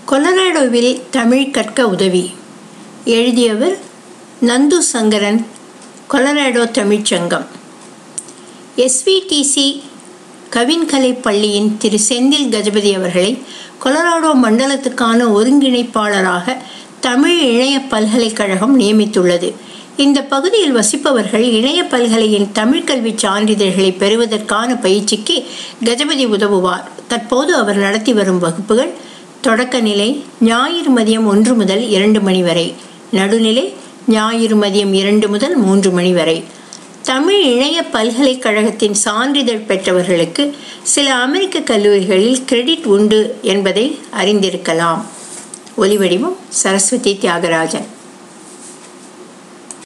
கொலராடோவில் தமிழ் கற்க உதவி எழுதியவர் நந்து சங்கரன் கொலராடோ தமிழ்ச்சங்கம் எஸ்விடிசி கவின்கலை பள்ளியின் திரு செந்தில் கஜபதி அவர்களை கொலராடோ மண்டலத்துக்கான ஒருங்கிணைப்பாளராக தமிழ் இணைய பல்கலைக்கழகம் நியமித்துள்ளது இந்த பகுதியில் வசிப்பவர்கள் இணைய பல்கலையின் தமிழ் கல்வி சான்றிதழ்களை பெறுவதற்கான பயிற்சிக்கு கஜபதி உதவுவார் தற்போது அவர் நடத்தி வரும் வகுப்புகள் தொடக்க நிலை ஞாயிறு மதியம் ஒன்று முதல் இரண்டு மணி வரை நடுநிலை ஞாயிறு மதியம் இரண்டு முதல் மூன்று மணி வரை தமிழ் இணைய பல்கலைக்கழகத்தின் சான்றிதழ் பெற்றவர்களுக்கு சில அமெரிக்க கல்லூரிகளில் கிரெடிட் உண்டு என்பதை அறிந்திருக்கலாம் ஒலிவடிவம் சரஸ்வதி தியாகராஜன்